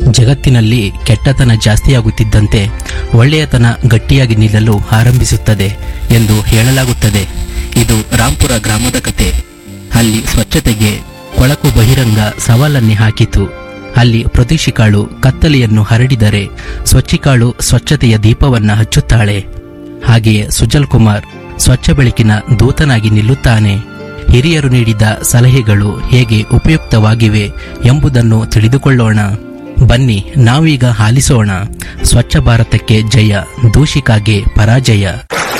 ಜಗತ್ತಿನಲ್ಲಿ ಕೆಟ್ಟತನ ಜಾಸ್ತಿಯಾಗುತ್ತಿದ್ದಂತೆ ಒಳ್ಳೆಯತನ ಗಟ್ಟಿಯಾಗಿ ನಿಲ್ಲಲು ಆರಂಭಿಸುತ್ತದೆ ಎಂದು ಹೇಳಲಾಗುತ್ತದೆ ಇದು ರಾಂಪುರ ಗ್ರಾಮದ ಕತೆ ಅಲ್ಲಿ ಸ್ವಚ್ಛತೆಗೆ ಕೊಳಕು ಬಹಿರಂಗ ಸವಾಲನ್ನೇ ಹಾಕಿತು ಅಲ್ಲಿ ಪ್ರತಿಶಿಕಾಳು ಕತ್ತಲೆಯನ್ನು ಹರಡಿದರೆ ಸ್ವಚ್ಛಿಕಾಳು ಸ್ವಚ್ಛತೆಯ ದೀಪವನ್ನ ಹಚ್ಚುತ್ತಾಳೆ ಹಾಗೆಯೇ ಸುಜಲ್ ಕುಮಾರ್ ಸ್ವಚ್ಛ ಬೆಳಕಿನ ದೂತನಾಗಿ ನಿಲ್ಲುತ್ತಾನೆ ಹಿರಿಯರು ನೀಡಿದ ಸಲಹೆಗಳು ಹೇಗೆ ಉಪಯುಕ್ತವಾಗಿವೆ ಎಂಬುದನ್ನು ತಿಳಿದುಕೊಳ್ಳೋಣ ಬನ್ನಿ ನಾವೀಗ ಆಲಿಸೋಣ ಸ್ವಚ್ಛ ಭಾರತಕ್ಕೆ ಜಯ ದೂಷಿಕಾಗೆ ಪರಾಜಯ